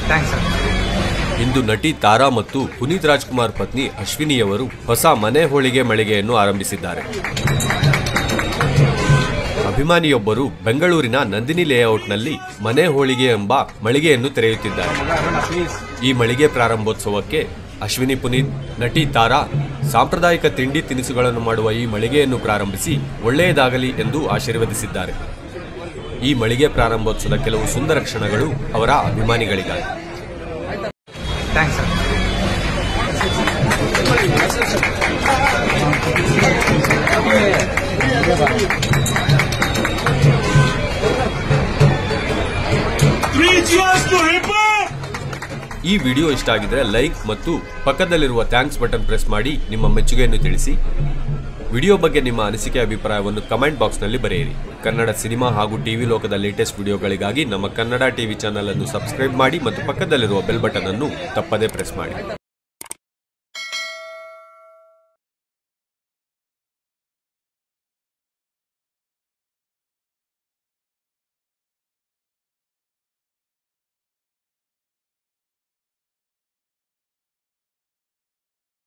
Thanks sir ಇಂದು ನಟಿ ತಾರಾ ಮತ್ತು ಪುನೀತ್ ರಾಜ್ಕುಮಾರ್ ಪತ್ನಿ ಅಶ್ವಿನಿಯವರು ಹೊಸ ಮನೆ ಹೋಳಿಗೆ ಮಳಿಗೆಯನ್ನು ಆರಂಭಿಸಿದ್ದಾರೆ ಅಭಿಮಾನಿಯೊಬ್ಬರು ಬೆಂಗಳೂರಿನ ನಂದಿನಿ ಲೇಔಟ್ನಲ್ಲಿ ಮನೆ ಹೋಳಿಗೆ ಎಂಬ ಮಳಿಗೆಯನ್ನು ತೆರೆಯುತ್ತಿದ್ದಾರೆ ಈ ಮಳಿಗೆ ಪ್ರಾರಂಭೋತ್ಸವಕ್ಕೆ ಅಶ್ವಿನಿ ಪುನೀತ್ ನಟಿ ತಾರಾ ಸಾಂಪ್ರದಾಯಿಕ ತಿಂಡಿ ತಿನಿಸುಗಳನ್ನು ಮಾಡುವ ಈ ಮಳಿಗೆಯನ್ನು ಪ್ರಾರಂಭಿಸಿ ಒಳ್ಳೆಯದಾಗಲಿ ಎಂದು ಆಶೀರ್ವದಿಸಿದ್ದಾರೆ ಈ ಮಳಿಗೆ ಪ್ರಾರಂಭೋತ್ಸವದ ಕೆಲವು ಸುಂದರ ಕ್ಷಣಗಳು ಅವರ ಅಭಿಮಾನಿಗಳಿಗಾಗಿ thanks sir Three cheers to hip hop! ಈ ವಿಡಿಯೋ ಇಷ್ಟ ಆಗಿದ್ರೆ ಲೈಕ್ ಮತ್ತು ಪಕ್ಕದಲ್ಲಿರುವ ಥ್ಯಾಂಕ್ಸ್ ಬಟನ್ ಪ್ರೆಸ್ ಮಾಡಿ ನಿಮ್ಮ ಮೆಚ್ಚುಗೆಯನ್ನು ತಿಳಿಸಿ ವಿಡಿಯೋ ಬಗ್ಗೆ ನಿಮ್ಮ ಅನಿಸಿಕೆ ಅಭಿಪ್ರಾಯವನ್ನು ಕಮೆಂಟ್ ಬಾಕ್ಸ್ನಲ್ಲಿ ಬರೆಯಿರಿ ಕನ್ನಡ ಸಿನಿಮಾ ಹಾಗೂ ಟಿವಿ ಲೋಕದ ಲೇಟೆಸ್ಟ್ ವಿಡಿಯೋಗಳಿಗಾಗಿ ನಮ್ಮ ಕನ್ನಡ ಟಿವಿ ಚಾನಲ್ ಅನ್ನು ಸಬ್ಸ್ಕ್ರೈಬ್ ಮಾಡಿ ಮತ್ತು ಪಕ್ಕದಲ್ಲಿರುವ ಬೆಲ್ ಬಟನ್ ಅನ್ನು ತಪ್ಪದೇ ಪ್ರೆಸ್ ಮಾಡಿ